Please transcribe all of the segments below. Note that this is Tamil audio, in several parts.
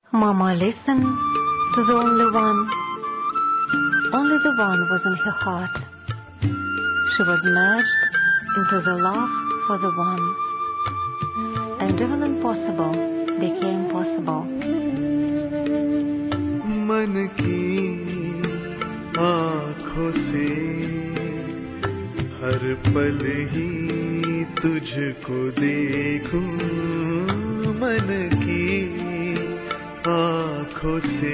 Mama listened to the only one. Only the one was in her heart. She was merged into the love for the one. And even impossible became possible. मन की आँखों से हर पल ही तुझको देखूं मन की आँखों से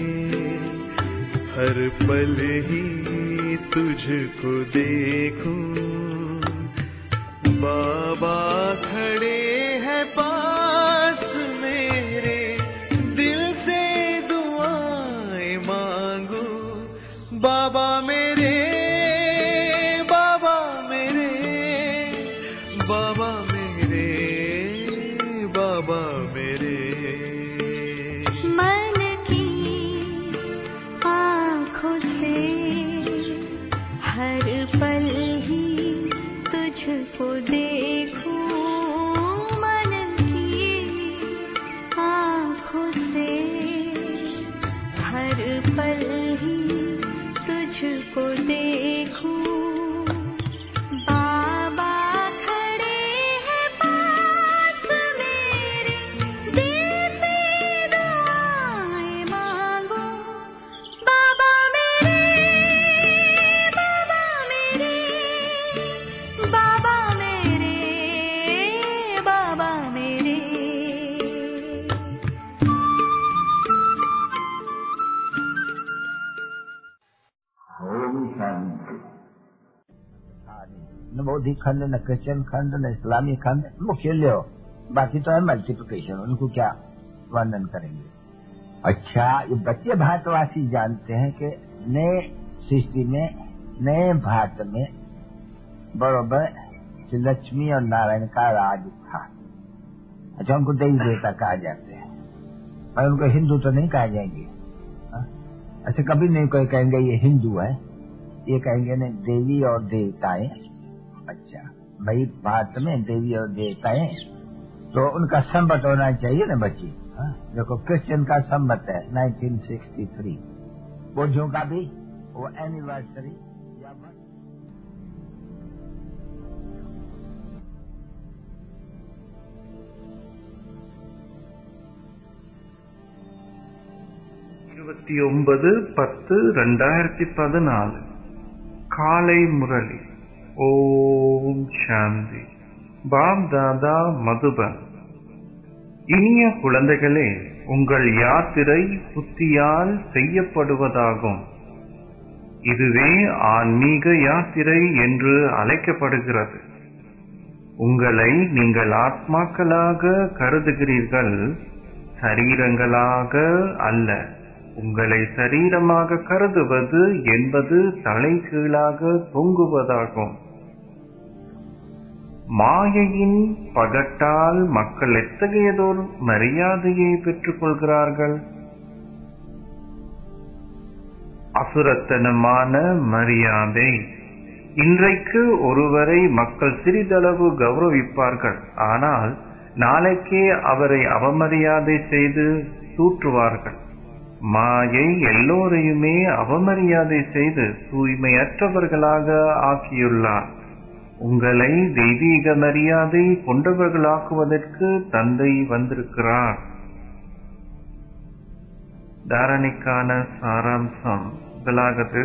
हर पल ही तुझको देखूं बाबा खड़े हैं पास मेरे दिल से दुआएं मांगू बाबा मेरे बाबा मेरे बाबा मेरे बाबा मेरे मन की आँखों से हर पल ही तुझको देखूं मन की आँखों से हर पल ही तुझको देखूं बाबा खड़े हैं पास मेरे दिल से दुआएं मांगो बाबा मेरे बाबा मेरे बाबा मेरे बाबा मेरे ओम शांति न बौद्धिक खंड न क्रिश्चियन खंड न इस्लामी खंड मुख्य लियो बाकी तो है मल्टीप्लिकेशन उनको क्या वर्णन करेंगे अच्छा ये बच्चे भारतवासी जानते हैं कि नए सृष्टि में नए भारत में बरोबर श्री लक्ष्मी और नारायण का राज था अच्छा उनको देवी देवता कहा जाते हैं पर उनको हिंदू तो नहीं कहा जाएंगे हाँ? ऐसे कभी नहीं कोई कहेंगे ये हिंदू है ये कहेंगे नहीं देवी और देवताएं अच्छा भाई भारत में देवी और देवताएं तो उनका संबत होना चाहिए ना बच्ची हाँ? देखो क्रिश्चियन का संबत है 1963 बुद्धों का भी वो एनिवर्सरी या बस இருபத்தி ஒன்பது பத்து ரெண்டாயிரத்தி பதினாலு காலை முரளி ஓம் சாந்தி பாப் தாதா மதுபன் இனிய குழந்தைகளே உங்கள் யாத்திரை புத்தியால் செய்யப்படுவதாகும் இதுவே ஆன்மீக யாத்திரை என்று அழைக்கப்படுகிறது உங்களை நீங்கள் ஆத்மாக்களாக கருதுகிறீர்கள் சரீரங்களாக அல்ல உங்களை சரீரமாக கருதுவது என்பது தலைகீழாக தொங்குவதாகும் மாயையின் பகட்டால் மக்கள் எத்தகையதோர் மரியாதையை பெற்றுக் கொள்கிறார்கள் அசுரத்தனமான மரியாதை இன்றைக்கு ஒருவரை மக்கள் சிறிதளவு கௌரவிப்பார்கள் ஆனால் நாளைக்கே அவரை அவமரியாதை செய்து தூற்றுவார்கள் மாயை எல்லோரையுமே அவமரியாதை செய்து தூய்மையற்றவர்களாக ஆக்கியுள்ளார் உங்களை தெய்வீக மரியாதை கொண்டவர்களாக்குவதற்கு தந்தை வந்திருக்கிறார் தாரணிக்கான சாராம்சம் முதலாவது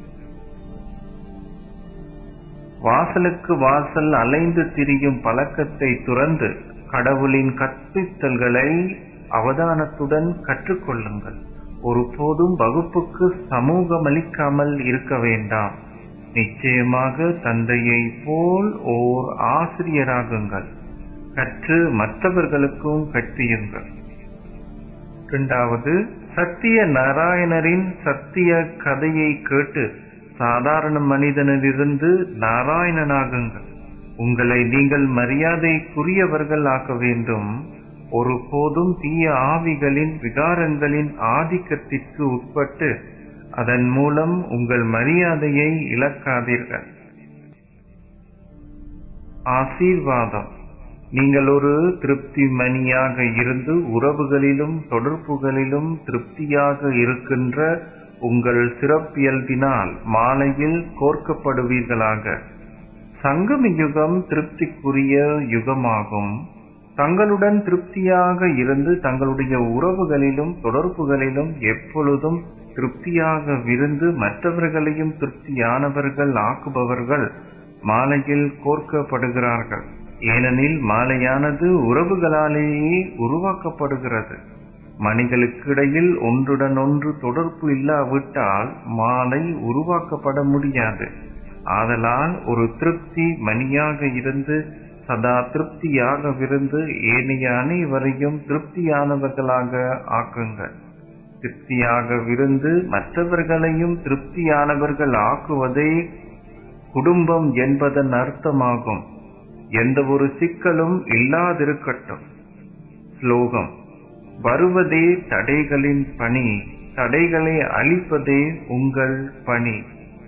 வாசலுக்கு வாசல் அலைந்து திரியும் பழக்கத்தை துறந்து கடவுளின் கற்பித்தல்களை அவதானத்துடன் கற்றுக்கொள்ளுங்கள் ஒருபோதும் வகுப்புக்கு சமூகமளிக்காமல் இருக்க வேண்டாம் நிச்சயமாக தந்தையை போல் ஓர் ஆசிரியராகுங்கள் கற்று மற்றவர்களுக்கும் கற்பியுங்கள் இரண்டாவது சத்திய நாராயணரின் சத்திய கதையை கேட்டு சாதாரண மனிதனிலிருந்து நாராயணனாகுங்கள் உங்களை நீங்கள் மரியாதைக்குரியவர்கள் ஆக்க வேண்டும் ஒருபோதும் தீய ஆவிகளின் விகாரங்களின் ஆதிக்கத்திற்கு உட்பட்டு அதன் மூலம் உங்கள் மரியாதையை இழக்காதீர்கள் ஆசீர்வாதம் நீங்கள் ஒரு திருப்தி மணியாக இருந்து உறவுகளிலும் தொடர்புகளிலும் திருப்தியாக இருக்கின்ற உங்கள் சிறப்பியல்பினால் மாலையில் கோர்க்கப்படுவீர்களாக சங்கம யுகம் திருப்திக்குரிய யுகமாகும் தங்களுடன் திருப்தியாக இருந்து தங்களுடைய உறவுகளிலும் தொடர்புகளிலும் எப்பொழுதும் திருப்தியாக விருந்து மற்றவர்களையும் திருப்தியானவர்கள் ஆக்குபவர்கள் மாலையில் கோர்க்கப்படுகிறார்கள் ஏனெனில் மாலையானது உறவுகளாலேயே உருவாக்கப்படுகிறது மணிகளுக்கிடையில் ஒன்றுடன் ஒன்று தொடர்பு இல்லாவிட்டால் மாலை உருவாக்கப்பட முடியாது ஆதலால் ஒரு திருப்தி மணியாக இருந்து சதா திருப்தியாக விருந்து ஏனைய அனைவரையும் திருப்தியானவர்களாக ஆக்குங்கள் திருப்தியாக விருந்து மற்றவர்களையும் திருப்தியானவர்கள் ஆக்குவதே குடும்பம் என்பதன் அர்த்தமாகும் எந்த ஒரு சிக்கலும் இல்லாதிருக்கட்டும் ஸ்லோகம் வருவதே தடைகளின் பணி தடைகளை அழிப்பதே உங்கள் பணி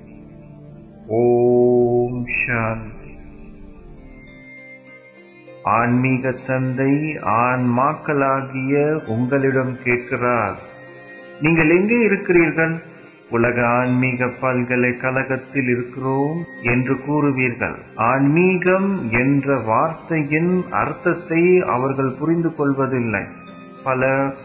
ஓம் சாந்தி ஆன்மீக தந்தை ஆன்மாக்களாகிய உங்களிடம் கேட்கிறார் நீங்கள் எங்கே இருக்கிறீர்கள் உலக ஆன்மீக பல்கலைக்கழகத்தில் இருக்கிறோம் என்று கூறுவீர்கள் ஆன்மீகம் என்ற வார்த்தையின் அர்த்தத்தை அவர்கள் புரிந்து கொள்வதில்லை பல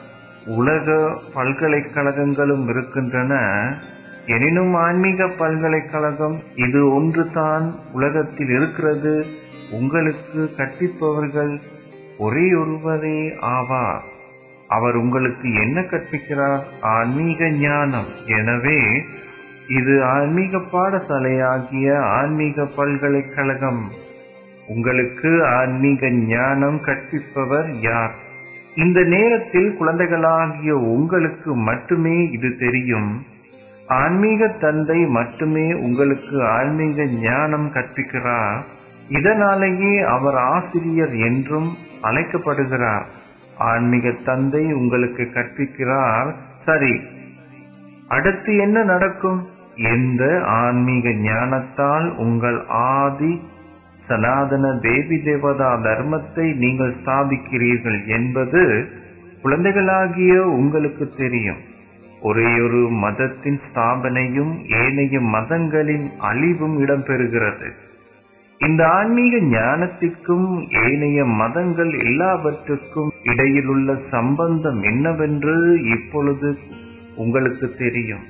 உலக பல்கலைக்கழகங்களும் இருக்கின்றன எனினும் ஆன்மீக பல்கலைக்கழகம் இது ஒன்று தான் உலகத்தில் இருக்கிறது உங்களுக்கு கற்பிப்பவர்கள் ஒரே ஒருவரே ஆவார் அவர் உங்களுக்கு என்ன கற்பிக்கிறார் ஆன்மீக ஞானம் எனவே இது ஆன்மீக பாடசாலையாகிய ஆன்மீக பல்கலைக்கழகம் உங்களுக்கு ஆன்மீக ஞானம் கற்பிப்பவர் யார் இந்த நேரத்தில் குழந்தைகளாகிய உங்களுக்கு மட்டுமே இது தெரியும் ஆன்மீக தந்தை மட்டுமே உங்களுக்கு ஆன்மீக ஞானம் கற்பிக்கிறார் இதனாலேயே அவர் ஆசிரியர் என்றும் அழைக்கப்படுகிறார் ஆன்மீக தந்தை உங்களுக்கு கற்பிக்கிறார் சரி அடுத்து என்ன நடக்கும் எந்த ஆன்மீக ஞானத்தால் உங்கள் ஆதி சனாதன தேவி தேவதா தர்மத்தை நீங்கள் ஸ்தாபிக்கிறீர்கள் என்பது குழந்தைகளாகிய உங்களுக்கு தெரியும் ஒரேயொரு மதத்தின் ஸ்தாபனையும் ஏனைய மதங்களின் அழிவும் இடம்பெறுகிறது இந்த ஆன்மீக ஞானத்திற்கும் ஏனைய மதங்கள் எல்லாவற்றுக்கும் இடையிலுள்ள சம்பந்தம் என்னவென்று இப்பொழுது உங்களுக்கு தெரியும்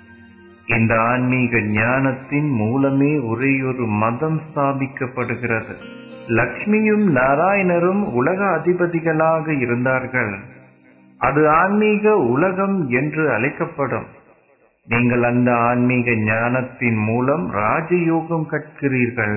இந்த ஆன்மீக ஞானத்தின் மூலமே ஒரேயொரு மதம் ஸ்தாபிக்கப்படுகிறது லக்ஷ்மியும் நாராயணரும் உலக அதிபதிகளாக இருந்தார்கள் அது ஆன்மீக உலகம் என்று அழைக்கப்படும் நீங்கள் அந்த ஆன்மீக ஞானத்தின் மூலம் ராஜயோகம் கற்கிறீர்கள்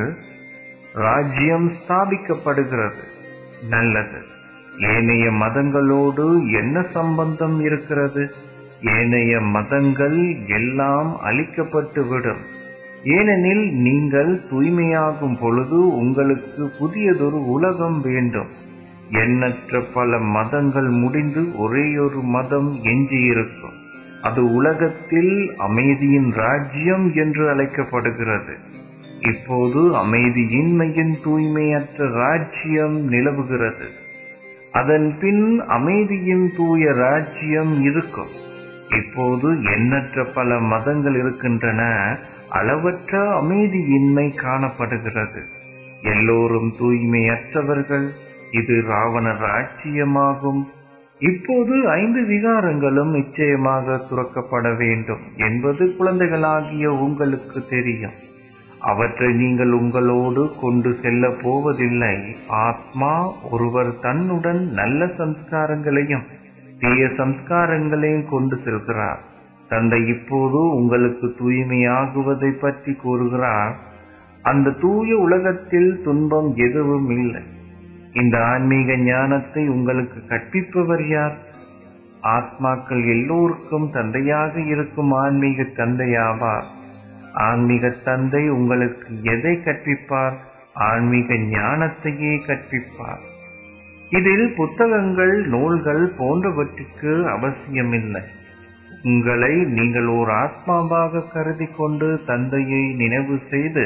ராஜ்யம் ஸ்தாபிக்கப்படுகிறது நல்லது ஏனைய மதங்களோடு என்ன சம்பந்தம் இருக்கிறது ஏனைய மதங்கள் எல்லாம் அழிக்கப்பட்டுவிடும் ஏனெனில் நீங்கள் தூய்மையாகும் பொழுது உங்களுக்கு புதியதொரு உலகம் வேண்டும் எண்ணற்ற பல மதங்கள் முடிந்து ஒரேயொரு மதம் எஞ்சியிருக்கும் அது உலகத்தில் அமைதியின் ராஜ்யம் என்று அழைக்கப்படுகிறது இப்போது அமைதியின்மையின் தூய்மையற்ற ராஜ்யம் நிலவுகிறது அதன் பின் அமைதியின் தூய ராஜ்யம் இருக்கும் இப்போது எண்ணற்ற பல மதங்கள் இருக்கின்றன அளவற்ற அமைதியின்மை காணப்படுகிறது எல்லோரும் தூய்மையற்றவர்கள் இது ராவண ராஜ்யமாகும் இப்போது ஐந்து விகாரங்களும் நிச்சயமாக துறக்கப்பட வேண்டும் என்பது குழந்தைகளாகிய உங்களுக்கு தெரியும் அவற்றை நீங்கள் உங்களோடு கொண்டு செல்ல போவதில்லை ஆத்மா ஒருவர் தன்னுடன் நல்ல சம்ஸ்காரங்களையும் தீய சம்ஸ்காரங்களையும் கொண்டு செல்கிறார் தந்தை இப்போது உங்களுக்கு தூய்மையாகுவதை பற்றி கூறுகிறார் அந்த தூய உலகத்தில் துன்பம் எதுவும் இல்லை இந்த ஆன்மீக ஞானத்தை உங்களுக்கு கற்பிப்பவர் யார் ஆத்மாக்கள் எல்லோருக்கும் தந்தையாக இருக்கும் ஆன்மீக தந்தையாவார் ஆன்மீக தந்தை உங்களுக்கு எதை கற்பிப்பார் ஆன்மீக ஞானத்தையே கற்பிப்பார் இதில் புத்தகங்கள் நூல்கள் போன்றவற்றுக்கு அவசியமில்லை உங்களை நீங்கள் ஓர் ஆத்மாவாக கருதி கொண்டு தந்தையை நினைவு செய்து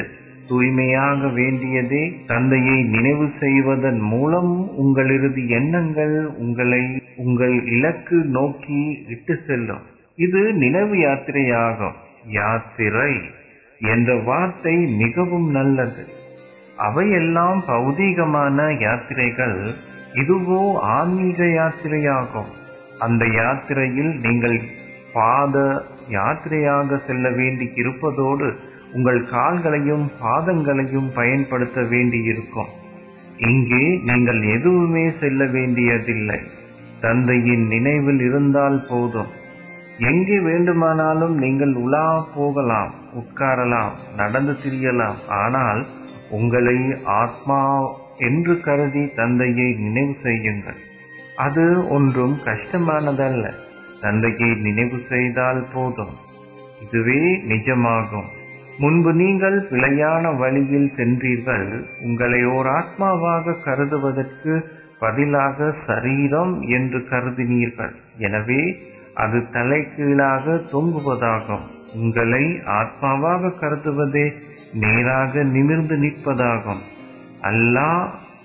தூய்மையாக வேண்டியதே தந்தையை நினைவு செய்வதன் மூலம் உங்கள் இறுதி எண்ணங்கள் உங்களை உங்கள் இலக்கு நோக்கி இட்டு செல்லும் இது நினைவு யாத்திரையாகும் யாத்திரை என்ற வார்த்தை மிகவும் நல்லது அவையெல்லாம் பௌதீகமான யாத்திரைகள் இதுவோ ஆன்மீக யாத்திரையாகும் அந்த யாத்திரையில் நீங்கள் பாத யாத்திரையாக செல்ல வேண்டி இருப்பதோடு உங்கள் கால்களையும் பாதங்களையும் பயன்படுத்த வேண்டியிருக்கும் இங்கே நீங்கள் எதுவுமே செல்ல வேண்டியதில்லை தந்தையின் நினைவில் இருந்தால் போதும் எங்கே வேண்டுமானாலும் நீங்கள் உலா போகலாம் உட்காரலாம் நடந்து திரியலாம் ஆனால் உங்களை ஆத்மா என்று கருதி தந்தையை நினைவு செய்யுங்கள் அது ஒன்றும் கஷ்டமானதல்ல தந்தையை நினைவு செய்தால் போதும் இதுவே நிஜமாகும் முன்பு நீங்கள் பிழையான வழியில் சென்றீர்கள் உங்களை ஓர் ஆத்மாவாக கருதுவதற்கு பதிலாக சரீரம் என்று கருதினீர்கள் எனவே அது தலைகீழாக தொங்குவதாகும் உங்களை ஆத்மாவாக கருதுவதே நேராக நிமிர்ந்து நிற்பதாகும் அல்லாஹ்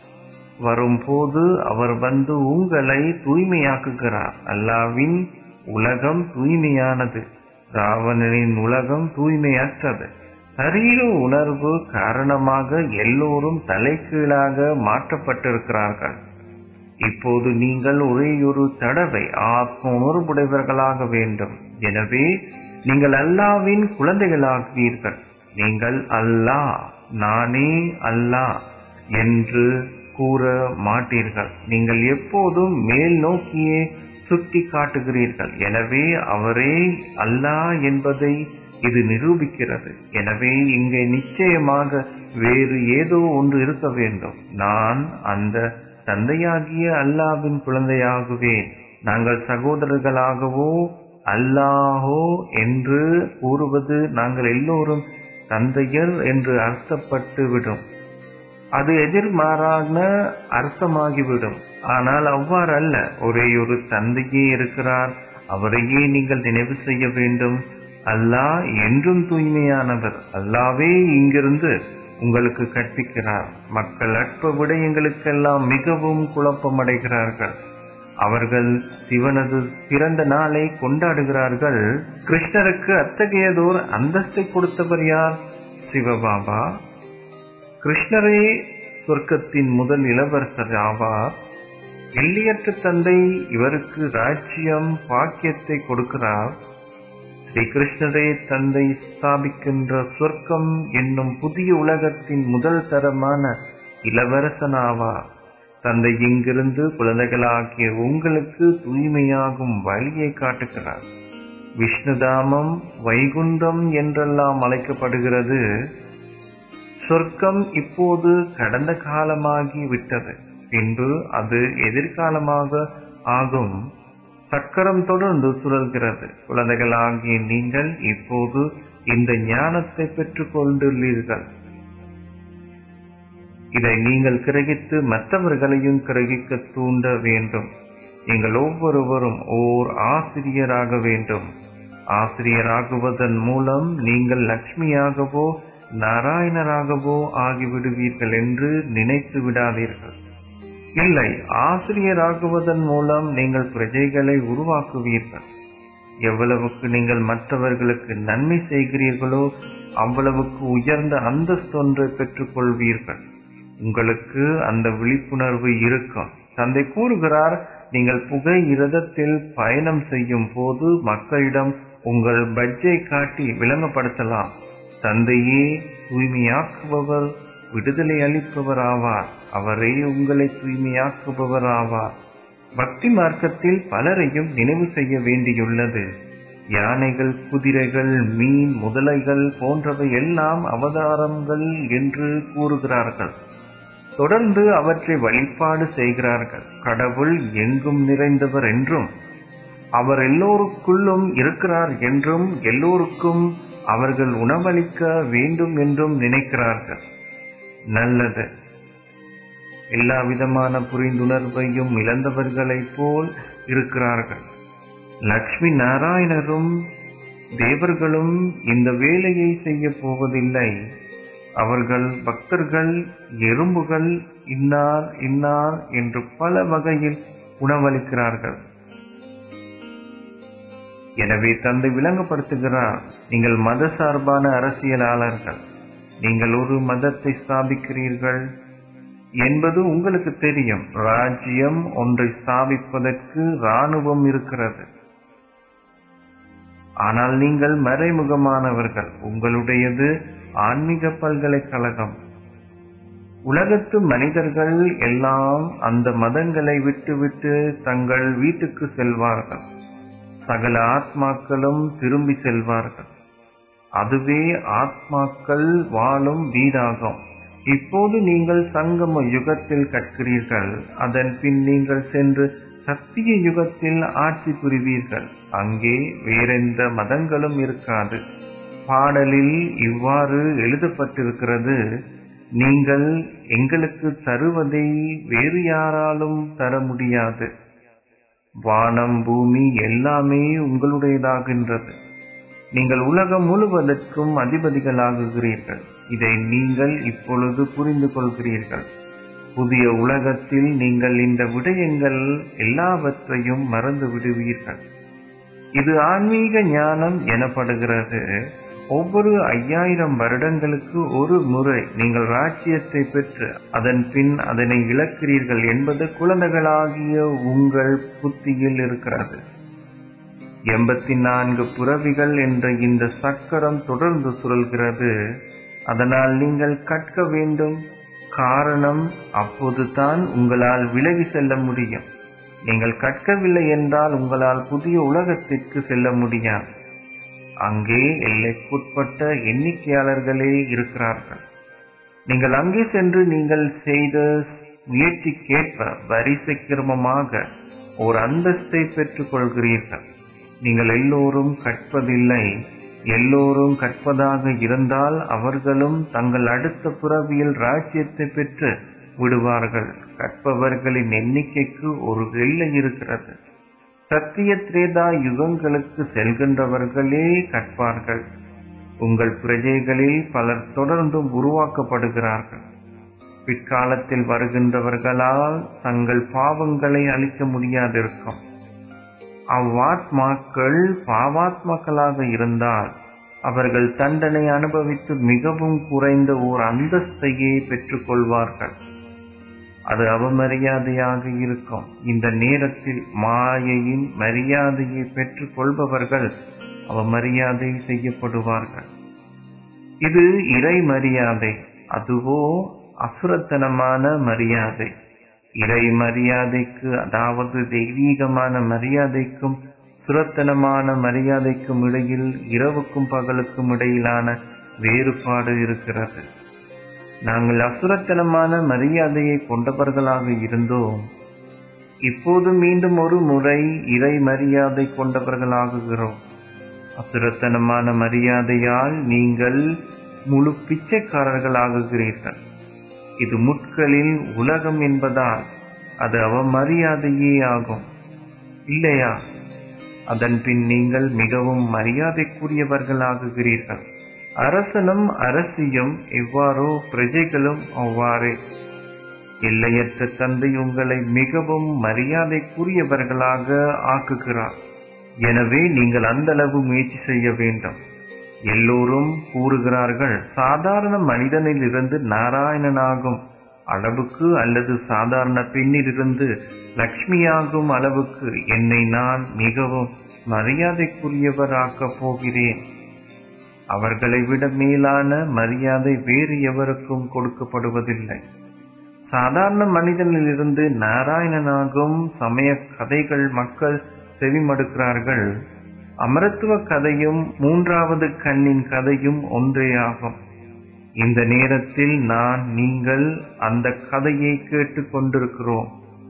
வரும்போது அவர் வந்து உங்களை தூய்மையாக்குகிறார் அல்லாவின் உலகம் தூய்மையானது ராவணனின் உலகம் தூய்மையற்றது சரீர உணர்வு காரணமாக எல்லோரும் தலைகீழாக மாற்றப்பட்டிருக்கிறார்கள் இப்போது நீங்கள் ஒரேயொரு தடவை ஆத்ம உணர்வுடையவர்களாக வேண்டும் எனவே நீங்கள் அல்லாவின் குழந்தைகளாகுவீர்கள் நீங்கள் அல்லாஹ் நானே அல்லாஹ் என்று கூற மாட்டீர்கள் நீங்கள் எப்போதும் மேல் நோக்கியே சுட்டி காட்டுகிறீர்கள் எனவே அவரே அல்லாஹ் என்பதை இது நிரூபிக்கிறது எனவே இங்கே நிச்சயமாக வேறு ஏதோ ஒன்று இருக்க வேண்டும் நான் அந்த தந்தையாகிய அல்லாவின் குழந்தையாகுவேன் நாங்கள் சகோதரர்களாகவோ அல்லாஹோ என்று கூறுவது நாங்கள் எல்லோரும் தந்தையர் என்று அர்த்தப்பட்டு விடும் அது எதிர்மாறான அர்த்தமாகிவிடும் ஆனால் அவ்வாறு அல்ல ஒரே ஒரு தந்தையே இருக்கிறார் அவரையே நீங்கள் நினைவு செய்ய வேண்டும் அல்லாஹ் என்றும் தூய்மையானவர் அல்லாவே இங்கிருந்து உங்களுக்கு கற்பிக்கிறார் மக்கள் அற்ப விடயங்களுக்கெல்லாம் மிகவும் குழப்பமடைகிறார்கள் அவர்கள் சிவனது பிறந்த நாளை கொண்டாடுகிறார்கள் கிருஷ்ணருக்கு அத்தகையதோர் அந்தஸ்தை கொடுத்தவர் யார் சிவபாபா கிருஷ்ணரே சொர்க்கத்தின் முதல் இளவரசர் ஆவார் எல்லையற்ற தந்தை இவருக்கு ராஜ்யம் பாக்கியத்தை கொடுக்கிறார் ஸ்ரீ கிருஷ்ணரே தந்தை ஸ்தாபிக்கின்ற சொர்க்கம் என்னும் புதிய உலகத்தின் முதல் தரமான இளவரசனாவார் தந்தை இங்கிருந்து குழந்தைகளாகிய உங்களுக்கு தூய்மையாகும் வழியை காட்டுகிறார் விஷ்ணுதாமம் வைகுண்டம் என்றெல்லாம் அழைக்கப்படுகிறது சொர்க்கம் இப்போது கடந்த காலமாகி விட்டது பின்பு அது எதிர்காலமாக ஆகும் சக்கரம் தொடர்ந்து சுழல்கிறது குழந்தைகளாகிய நீங்கள் இப்போது இந்த ஞானத்தை பெற்றுக் கொண்டுள்ளீர்கள் இதை நீங்கள் கிரகித்து மற்றவர்களையும் கிரகிக்க தூண்ட வேண்டும் நீங்கள் ஒவ்வொருவரும் ஓர் ஆசிரியராக வேண்டும் ஆசிரியராகுவதன் மூலம் நீங்கள் லக்ஷ்மியாகவோ நாராயணராகவோ ஆகிவிடுவீர்கள் என்று நினைத்து விடாதீர்கள் இல்லை ஆசிரியராகுவதன் மூலம் நீங்கள் பிரஜைகளை உருவாக்குவீர்கள் எவ்வளவுக்கு நீங்கள் மற்றவர்களுக்கு நன்மை செய்கிறீர்களோ அவ்வளவுக்கு உயர்ந்த அந்தஸ்தொன்றை பெற்றுக் கொள்வீர்கள் உங்களுக்கு அந்த விழிப்புணர்வு இருக்கும் தந்தை கூறுகிறார் நீங்கள் புகை இரதத்தில் பயணம் செய்யும் போது மக்களிடம் உங்கள் பட்ஜை காட்டி விளங்கப்படுத்தலாம் தந்தையே தூய்மையாக்குபவர் விடுதலை அளிப்பவர் ஆவார் அவரே உங்களை தூய்மையாக்குபவர் ஆவார் பக்தி மார்க்கத்தில் பலரையும் நினைவு செய்ய வேண்டியுள்ளது யானைகள் குதிரைகள் மீன் முதலைகள் போன்றவை எல்லாம் அவதாரங்கள் என்று கூறுகிறார்கள் தொடர்ந்து அவற்றை வழிபாடு செய்கிறார்கள் கடவுள் எங்கும் நிறைந்தவர் என்றும் அவர் எல்லோருக்குள்ளும் இருக்கிறார் என்றும் எல்லோருக்கும் அவர்கள் உணவளிக்க வேண்டும் என்றும் நினைக்கிறார்கள் நல்லது எல்லா விதமான புரிந்துணர்வையும் இழந்தவர்களைப் போல் இருக்கிறார்கள் லக்ஷ்மி நாராயணரும் தேவர்களும் இந்த வேலையை செய்ய போவதில்லை அவர்கள் பக்தர்கள் எறும்புகள் இன்னார் இன்னார் என்று பல வகையில் உணவளிக்கிறார்கள் எனவே தந்தை விளங்கப்படுத்துகிறார் நீங்கள் மத சார்பான அரசியலாளர்கள் நீங்கள் ஒரு மதத்தை ஸ்தாபிக்கிறீர்கள் என்பது உங்களுக்கு தெரியும் ராஜ்யம் ஒன்றை ஸ்தாபிப்பதற்கு ராணுவம் இருக்கிறது ஆனால் நீங்கள் மறைமுகமானவர்கள் உங்களுடையது ஆன்மீக பல்கலைக்கழகம் உலகத்து மனிதர்கள் எல்லாம் அந்த மதங்களை விட்டுவிட்டு தங்கள் வீட்டுக்கு செல்வார்கள் சகல ஆத்மாக்களும் திரும்பி செல்வார்கள் அதுவே ஆத்மாக்கள் வாழும் வீடாகும் இப்போது நீங்கள் சங்கம யுகத்தில் கற்கிறீர்கள் அதன் பின் நீங்கள் சென்று சத்திய யுகத்தில் ஆட்சி புரிவீர்கள் அங்கே வேறெந்த மதங்களும் இருக்காது பாடலில் இவ்வாறு எழுதப்பட்டிருக்கிறது நீங்கள் எங்களுக்கு தருவதை வேறு யாராலும் தர முடியாது வானம் பூமி எல்லாமே உங்களுடையதாகின்றது நீங்கள் உலகம் முழுவதற்கும் அதிபதிகளாகுகிறீர்கள் இதை நீங்கள் இப்பொழுது புரிந்து கொள்கிறீர்கள் புதிய உலகத்தில் நீங்கள் இந்த விடயங்கள் எல்லாவற்றையும் மறந்து விடுவீர்கள் இது ஆன்மீக ஞானம் எனப்படுகிறது ஒவ்வொரு ஐயாயிரம் வருடங்களுக்கு ஒரு முறை நீங்கள் ராஜ்யத்தை பெற்று அதன் பின் அதனை இழக்கிறீர்கள் என்பது குழந்தைகளாகிய உங்கள் புத்தியில் இருக்கிறது எண்பத்தி நான்கு புறவிகள் என்ற இந்த சக்கரம் தொடர்ந்து சுழல்கிறது அதனால் நீங்கள் கற்க வேண்டும் காரணம் அப்போதுதான் உங்களால் விலகி செல்ல முடியும் நீங்கள் கற்கவில்லை என்றால் உங்களால் புதிய உலகத்திற்கு செல்ல முடியாது அங்கே எல்லைக்குட்பட்ட எண்ணிக்கையாளர்களே இருக்கிறார்கள் நீங்கள் அங்கே சென்று நீங்கள் செய்த முயற்சிக்கேற்ப வரிசை கிரமமாக ஒரு அந்தஸ்தை பெற்றுக் கொள்கிறீர்கள் நீங்கள் எல்லோரும் கற்பதில்லை எல்லோரும் கற்பதாக இருந்தால் அவர்களும் தங்கள் அடுத்த புறவியில் ராஜ்யத்தை பெற்று விடுவார்கள் கற்பவர்களின் எண்ணிக்கைக்கு ஒரு எல்லை இருக்கிறது சத்திய திரேதா யுகங்களுக்கு செல்கின்றவர்களே கற்பார்கள் உங்கள் பிரஜைகளில் பலர் தொடர்ந்தும் உருவாக்கப்படுகிறார்கள் பிற்காலத்தில் வருகின்றவர்களால் தங்கள் பாவங்களை அழிக்க முடியாதிருக்கும் அவ்வாத்மாக்கள் பாவாத்மாக்களாக இருந்தால் அவர்கள் தண்டனை அனுபவித்து மிகவும் குறைந்த ஓர் அந்தஸ்தையே பெற்றுக்கொள்வார்கள் அது அவமரியாதையாக இருக்கும் இந்த நேரத்தில் மாயையின் மரியாதையை பெற்றுக் கொள்பவர்கள் அவமரியாதை செய்யப்படுவார்கள் இது இறை மரியாதை அதுவோ அசுரத்தனமான மரியாதை இறை மரியாதைக்கு அதாவது தெய்வீகமான மரியாதைக்கும் சுரத்தனமான மரியாதைக்கும் இடையில் இரவுக்கும் பகலுக்கும் இடையிலான வேறுபாடு இருக்கிறது நாங்கள் அசுரத்தனமான மரியாதையை கொண்டவர்களாக இருந்தோம் இப்போது மீண்டும் ஒரு முறை இறை மரியாதை கொண்டவர்களாகுகிறோம் அசுரத்தனமான மரியாதையால் நீங்கள் முழு பிச்சைக்காரர்களாகுகிறீர்கள் இது முட்களில் உலகம் என்பதால் அது அவமரியாதையே ஆகும் இல்லையா அதன் பின் நீங்கள் மிகவும் மரியாதைக்குரியவர்களாகுகிறீர்கள் அரசனும் அரசியும் எவ்வாறோ பிரஜைகளும் அவ்வாறே எல்லையற்ற தந்தை உங்களை மிகவும் மரியாதைக்குரியவர்களாக ஆக்குகிறார் எனவே நீங்கள் அந்த அளவு முயற்சி செய்ய வேண்டும் எல்லோரும் கூறுகிறார்கள் சாதாரண மனிதனில் இருந்து நாராயணனாகும் அளவுக்கு அல்லது சாதாரண பெண்ணிலிருந்து லக்ஷ்மியாகும் அளவுக்கு என்னை நான் மிகவும் மரியாதைக்குரியவராக்கப் போகிறேன் அவர்களை விட மேலான மரியாதை வேறு எவருக்கும் கொடுக்கப்படுவதில்லை சாதாரண மனிதனிலிருந்து நாராயணனாகும் சமய கதைகள் மக்கள் செவிமடுக்கிறார்கள் அமரத்துவ கதையும் மூன்றாவது கண்ணின் கதையும் ஒன்றேயாகும் இந்த நேரத்தில் நான் நீங்கள் அந்த கதையை கேட்டுக் கொண்டிருக்கிறோம்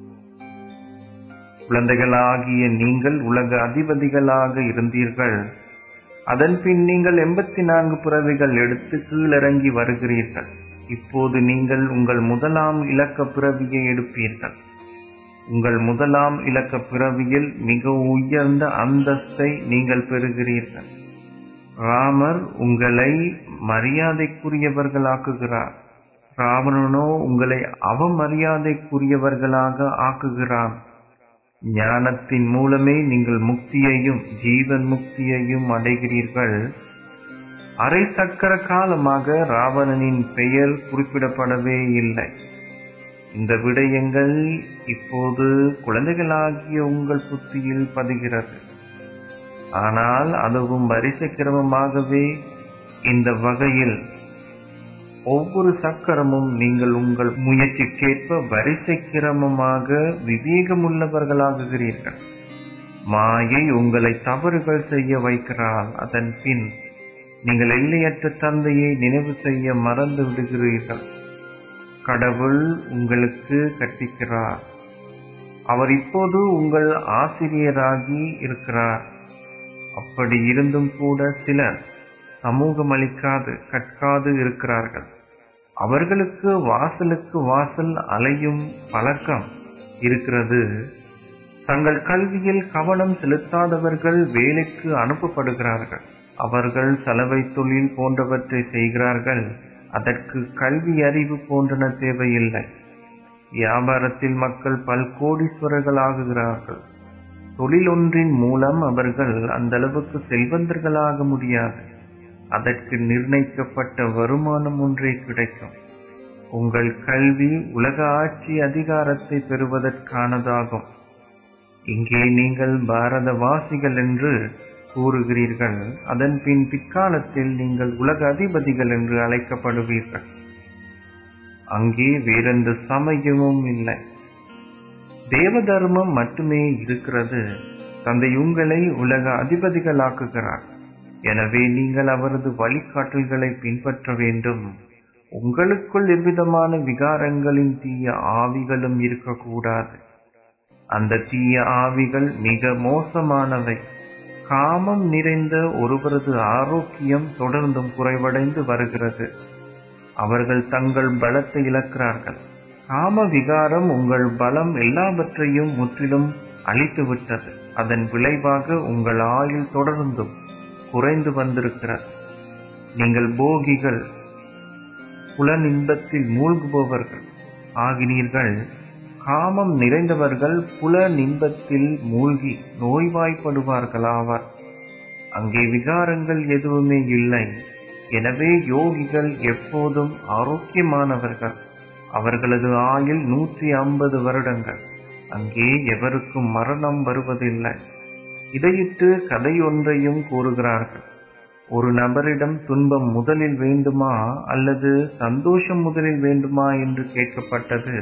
குழந்தைகளாகிய நீங்கள் உலக அதிபதிகளாக இருந்தீர்கள் அதன் பின் நீங்கள் எண்பத்தி நான்கு பிறவிகள் எடுத்து கீழிறங்கி வருகிறீர்கள் இப்போது நீங்கள் உங்கள் முதலாம் இலக்க பிறவியை எடுப்பீர்கள் உங்கள் முதலாம் இலக்க பிறவியில் மிக உயர்ந்த அந்தஸ்தை நீங்கள் பெறுகிறீர்கள் ராமர் உங்களை மரியாதைக்குரியவர்களாக்குகிறார் ராவணனோ உங்களை அவமரியாதைக்குரியவர்களாக ஆக்குகிறான் ஞானத்தின் மூலமே நீங்கள் முக்தியையும் ஜீவன் முக்தியையும் அடைகிறீர்கள் அரை சக்கர காலமாக ராவணனின் பெயர் குறிப்பிடப்படவே இல்லை இந்த விடயங்கள் இப்போது குழந்தைகளாகிய உங்கள் புத்தியில் பதிகிறது ஆனால் அதுவும் வரிசை கிரமமாகவே இந்த வகையில் ஒவ்வொரு சக்கரமும் நீங்கள் உங்கள் முயற்சிக்கேற்ப வரிசை கிரமமாக விவேகமுள்ளவர்களாகுகிறீர்கள் மாயை உங்களை தவறுகள் செய்ய வைக்கிறாள் அதன் பின் நீங்கள் எல்லையற்ற தந்தையை நினைவு செய்ய மறந்து விடுகிறீர்கள் கடவுள் உங்களுக்கு கற்பிக்கிறார் அவர் இப்போது உங்கள் ஆசிரியராகி இருக்கிறார் அப்படி இருந்தும் கூட சிலர் சமூகம் அளிக்காது கற்காது இருக்கிறார்கள் அவர்களுக்கு வாசலுக்கு வாசல் அலையும் பழக்கம் இருக்கிறது தங்கள் கல்வியில் கவனம் செலுத்தாதவர்கள் வேலைக்கு அனுப்பப்படுகிறார்கள் அவர்கள் சலவை தொழில் போன்றவற்றை செய்கிறார்கள் அதற்கு கல்வி அறிவு போன்றன தேவையில்லை வியாபாரத்தில் மக்கள் பல்கோடீஸ்வரர்களாகுகிறார்கள் தொழில் ஒன்றின் மூலம் அவர்கள் அந்த அளவுக்கு செல்வந்தர்களாக முடியாது அதற்கு நிர்ணயிக்கப்பட்ட வருமானம் ஒன்றே கிடைக்கும் உங்கள் கல்வி உலக ஆட்சி அதிகாரத்தை பெறுவதற்கானதாகும் இங்கே நீங்கள் பாரதவாசிகள் என்று கூறுகிறீர்கள் அதன் பின் பிற்காலத்தில் நீங்கள் உலக அதிபதிகள் என்று அழைக்கப்படுவீர்கள் அங்கே வேறெந்த சமயமும் இல்லை தேவ தர்மம் மட்டுமே இருக்கிறது தந்தை உங்களை உலக அதிபதிகளாக்குகிறார் எனவே நீங்கள் அவரது வழிகாட்டல்களை பின்பற்ற வேண்டும் உங்களுக்குள் எவ்விதமான விகாரங்களின் தீய ஆவிகளும் இருக்கக்கூடாது அந்த தீய ஆவிகள் மிக மோசமானவை காமம் நிறைந்த ஒருவரது ஆரோக்கியம் தொடர்ந்தும் குறைவடைந்து வருகிறது அவர்கள் தங்கள் பலத்தை இழக்கிறார்கள் காம விகாரம் உங்கள் பலம் எல்லாவற்றையும் முற்றிலும் அழித்துவிட்டது அதன் விளைவாக உங்கள் ஆயுள் தொடர்ந்தும் குறைந்து வந்திருக்கிறது நீங்கள் போகிகள் புலனின்பத்தில் மூழ்குபவர்கள் ஆகினீர்கள் காமம் நிறைந்தவர்கள் புலனின்பத்தில் மூழ்கி நோய்வாய்ப்படுவார்களாவர் அங்கே விகாரங்கள் எதுவுமே இல்லை எனவே யோகிகள் எப்போதும் ஆரோக்கியமானவர்கள் அவர்களது ஆயுள் நூற்றி ஐம்பது வருடங்கள் அங்கே எவருக்கும் மரணம் வருவதில்லை இதையிட்டு கதை ஒன்றையும் கூறுகிறார்கள் ஒரு நபரிடம் துன்பம் முதலில் வேண்டுமா அல்லது சந்தோஷம் முதலில் வேண்டுமா என்று கேட்கப்பட்டது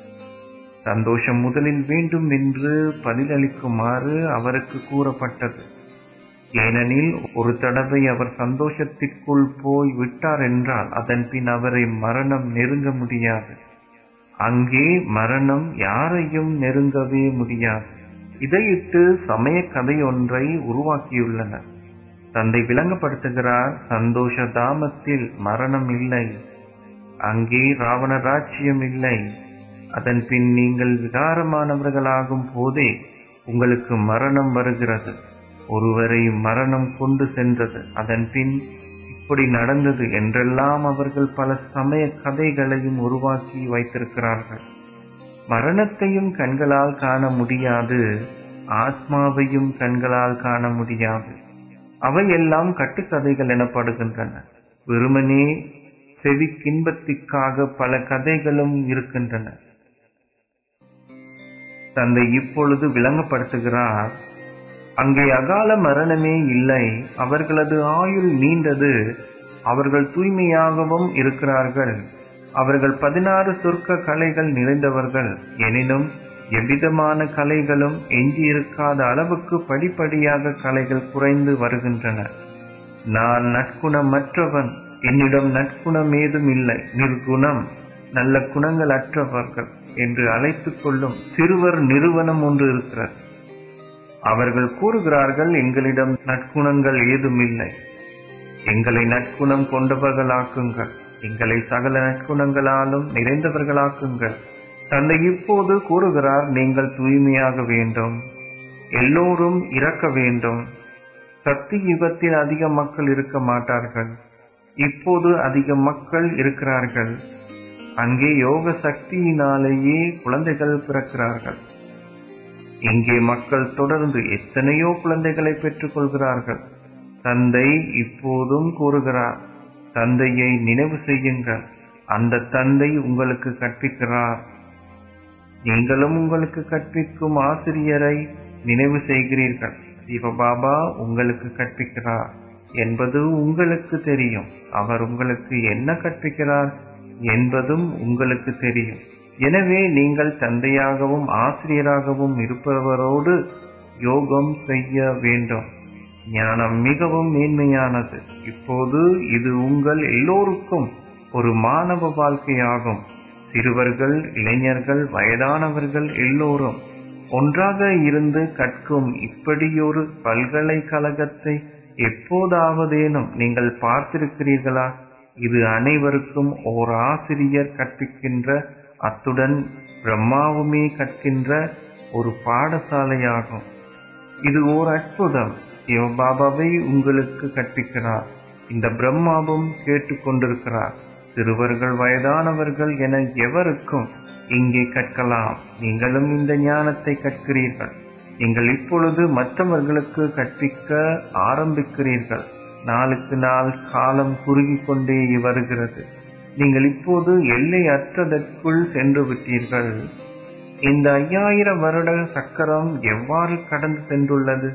சந்தோஷம் முதலில் வேண்டும் என்று பதிலளிக்குமாறு அவருக்கு கூறப்பட்டது ஏனெனில் ஒரு தடவை அவர் சந்தோஷத்திற்குள் போய் விட்டார் என்றால் அதன் பின் அவரை மரணம் நெருங்க முடியாது அங்கே மரணம் யாரையும் நெருங்கவே முடியாது இதையிட்டு சமய கதை ஒன்றை உருவாக்கியுள்ளனர் தந்தை விளங்கப்படுத்துகிறார் சந்தோஷ தாமத்தில் மரணம் இல்லை அங்கே ராவண ராஜ்யம் இல்லை அதன் பின் நீங்கள் விகாரமானவர்களாகும் போதே உங்களுக்கு மரணம் வருகிறது ஒருவரை மரணம் கொண்டு சென்றது அதன் பின் இப்படி நடந்தது என்றெல்லாம் அவர்கள் பல சமய கதைகளையும் உருவாக்கி வைத்திருக்கிறார்கள் மரணத்தையும் கண்களால் காண முடியாது ஆத்மாவையும் கண்களால் காண முடியாது அவையெல்லாம் கட்டுக்கதைகள் எனப்படுகின்றன வெறுமனே செவிக்கின்பத்திற்காக பல கதைகளும் இருக்கின்றன தந்தை இப்பொழுது விளங்கப்படுத்துகிறார் அங்கே அகால மரணமே இல்லை அவர்களது ஆயுள் நீண்டது அவர்கள் தூய்மையாகவும் இருக்கிறார்கள் அவர்கள் பதினாறு சொர்க்க கலைகள் நிறைந்தவர்கள் எனினும் எவ்விதமான கலைகளும் எஞ்சியிருக்காத அளவுக்கு படிப்படியாக கலைகள் குறைந்து வருகின்றன நான் நற்குணமற்றவன் என்னிடம் நற்குணம் ஏதும் இல்லை நிர்குணம் நல்ல குணங்கள் அற்றவர்கள் என்று அழைத்துக் கொள்ளும் சிறுவர் நிறுவனம் ஒன்று இருக்கிறது அவர்கள் கூறுகிறார்கள் எங்களிடம் நற்குணங்கள் ஏதும் இல்லை எங்களை நற்குணம் கொண்டவர்களாக்குங்கள் எங்களை சகல நற்குணங்களாலும் நிறைந்தவர்களாக்குங்கள் தந்தை இப்போது கூறுகிறார் நீங்கள் தூய்மையாக வேண்டும் எல்லோரும் இறக்க வேண்டும் சக்தி யுகத்தில் அதிக மக்கள் இருக்க மாட்டார்கள் இப்போது அதிக மக்கள் இருக்கிறார்கள் அங்கே யோக சக்தியினாலேயே குழந்தைகள் பிறக்கிறார்கள் இங்கே மக்கள் தொடர்ந்து எத்தனையோ குழந்தைகளை பெற்றுக் கொள்கிறார்கள் தந்தை இப்போதும் கூறுகிறார் தந்தையை நினைவு செய்யுங்கள் அந்த தந்தை உங்களுக்கு கற்பிக்கிறார் நீங்களும் உங்களுக்கு கற்பிக்கும் ஆசிரியரை நினைவு செய்கிறீர்கள் சிவபாபா உங்களுக்கு கற்பிக்கிறார் என்பது உங்களுக்கு தெரியும் அவர் உங்களுக்கு என்ன கற்பிக்கிறார் என்பதும் உங்களுக்கு தெரியும் எனவே நீங்கள் தந்தையாகவும் ஆசிரியராகவும் இருப்பவரோடு யோகம் செய்ய வேண்டும் ஞானம் மிகவும் மேன்மையானது இப்போது இது உங்கள் எல்லோருக்கும் ஒரு மாணவ வாழ்க்கையாகும் சிறுவர்கள் இளைஞர்கள் வயதானவர்கள் எல்லோரும் ஒன்றாக இருந்து கற்கும் இப்படியொரு பல்கலைக்கழகத்தை எப்போதாவதேனும் நீங்கள் பார்த்திருக்கிறீர்களா இது அனைவருக்கும் ஓர் ஆசிரியர் கற்பிக்கின்ற அத்துடன் பிரம்மாவுமே கற்கின்ற ஒரு பாடசாலையாகும் இது ஓர் அற்புதம் சிவபாபாவை உங்களுக்கு கற்பிக்கிறார் இந்த பிரம்மாவும் கேட்டுக்கொண்டிருக்கிறார் சிறுவர்கள் வயதானவர்கள் என எவருக்கும் இங்கே கற்கலாம் நீங்களும் இந்த ஞானத்தை கற்கிறீர்கள் நீங்கள் இப்பொழுது மற்றவர்களுக்கு கற்பிக்க ஆரம்பிக்கிறீர்கள் நாளுக்கு நாள் காலம் குறுகிக் கொண்டே வருகிறது நீங்கள் இப்போது எல்லை அற்றதற்குள் சென்று விட்டீர்கள் இந்த ஐயாயிரம் வருட சக்கரம் எவ்வாறு கடந்து சென்றுள்ளது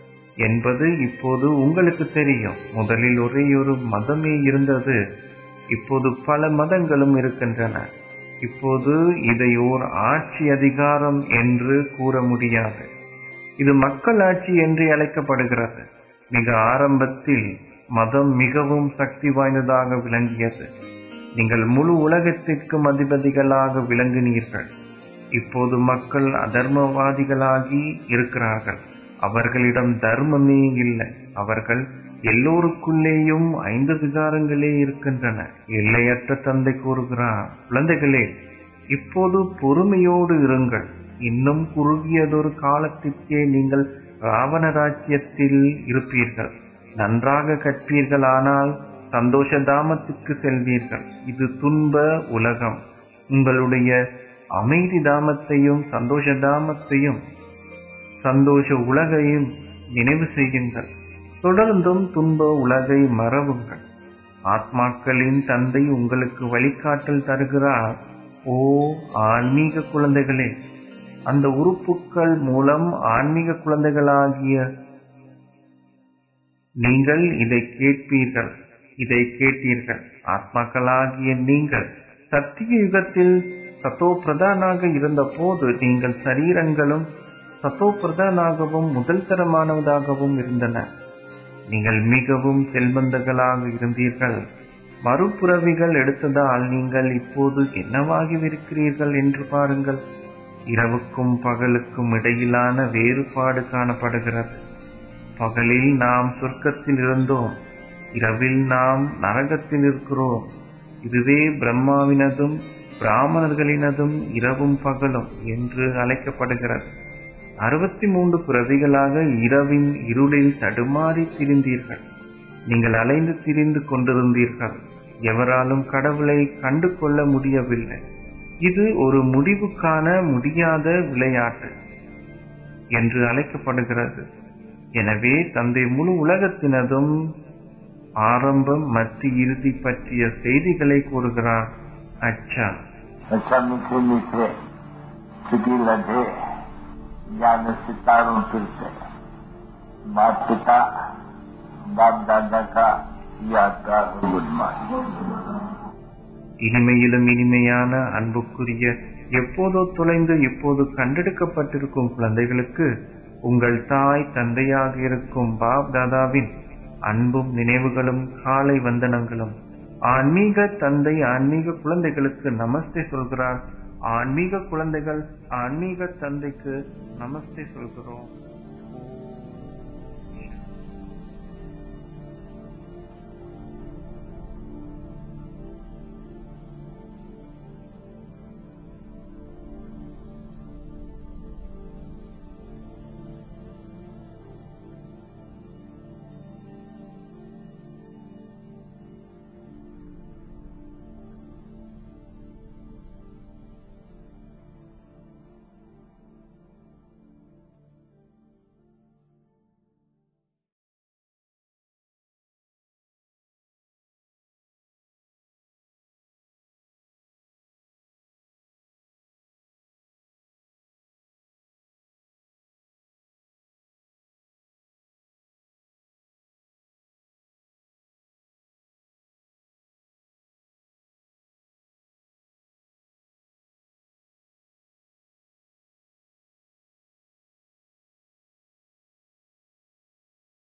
என்பது இப்போது உங்களுக்கு தெரியும் முதலில் ஒரே ஒரு மதமே இருந்தது இப்போது பல மதங்களும் இருக்கின்றன இப்போது இதை ஓர் ஆட்சி அதிகாரம் என்று கூற முடியாது இது மக்கள் ஆட்சி என்று அழைக்கப்படுகிறது மிக ஆரம்பத்தில் மதம் மிகவும் சக்தி வாய்ந்ததாக விளங்கியது நீங்கள் முழு உலகத்திற்கும் அதிபதிகளாக விளங்கினீர்கள் இப்போது மக்கள் அதர்மவாதிகளாகி இருக்கிறார்கள் அவர்களிடம் தர்மமே இல்லை அவர்கள் எல்லோருக்குள்ளேயும் ஐந்து விகாரங்களே இருக்கின்றன எல்லையற்ற தந்தை கூறுகிறார் குழந்தைகளே இப்போது பொறுமையோடு இருங்கள் இன்னும் குறுகியதொரு காலத்திற்கே நீங்கள் ராவண ராஜ்யத்தில் இருப்பீர்கள் நன்றாக கற்பீர்கள் ஆனால் சந்தோஷ தாமத்துக்கு செல்வீர்கள் இது துன்ப உலகம் உங்களுடைய அமைதி தாமத்தையும் சந்தோஷ தாமத்தையும் சந்தோஷ உலகையும் நினைவு செய்யுங்கள் தொடர்ந்தும் துன்ப உலகை மறவுங்கள் ஆத்மாக்களின் தந்தை உங்களுக்கு வழிகாட்டல் தருகிறார் ஓ ஆன்மீக குழந்தைகளே அந்த உறுப்புக்கள் மூலம் ஆன்மீக குழந்தைகளாகிய நீங்கள் இதை கேட்பீர்கள் இதை கேட்டீர்கள் ஆத்மாக்களாகிய நீங்கள் சத்திய யுகத்தில் சத்தோ பிரதானாக இருந்த போது நீங்கள் சரீரங்களும் சத்தோ பிரதானாகவும் முதல் தரமானதாகவும் இருந்தன நீங்கள் மிகவும் செல்வந்தர்களாக இருந்தீர்கள் மறுபுறவிகள் எடுத்ததால் நீங்கள் இப்போது என்னவாகிவிருக்கிறீர்கள் என்று பாருங்கள் இரவுக்கும் பகலுக்கும் இடையிலான வேறுபாடு காணப்படுகிறது பகலில் நாம் சொர்க்கத்தில் இருந்தோம் இரவில் நாம் நரகத்தில் இருக்கிறோம் இதுவே பிரம்மாவினதும் பிராமணர்களினதும் இரவும் பகலும் என்று அழைக்கப்படுகிறது அறுபத்தி மூன்று பிறவிகளாக இரவின் இருளில் தடுமாறி திரிந்தீர்கள் நீங்கள் அலைந்து திரிந்து கொண்டிருந்தீர்கள் எவராலும் கடவுளை கண்டு கொள்ள முடியவில்லை இது ஒரு முடிவு காண முடியாத விளையாட்டு என்று அழைக்கப்படுகிறது எனவே தந்தை முழு உலகத்தினதும் ஆரம்பம் மத்திய இறுதி பற்றிய செய்திகளை கூறுகிறார் அச்சா अच्छा मीठे मीठे सिटी लगे ज्ञान सितारों फिर से बाप पिता बाप दादा का यादगार गुड मॉर्निंग இனிமையிலும் இனிமையான அன்புக்குரிய எப்போதோ தொலைந்து இப்போது கண்டெடுக்கப்பட்டிருக்கும் குழந்தைகளுக்கு உங்கள் தாய் தந்தையாக இருக்கும் பாப் தாதாவின் அன்பும் நினைவுகளும் காலை வந்தனங்களும் ஆன்மீக தந்தை ஆன்மீக குழந்தைகளுக்கு நமஸ்தே சொல்கிறார் ஆன்மீக குழந்தைகள் ஆன்மீக தந்தைக்கு நமஸ்தே சொல்கிறோம்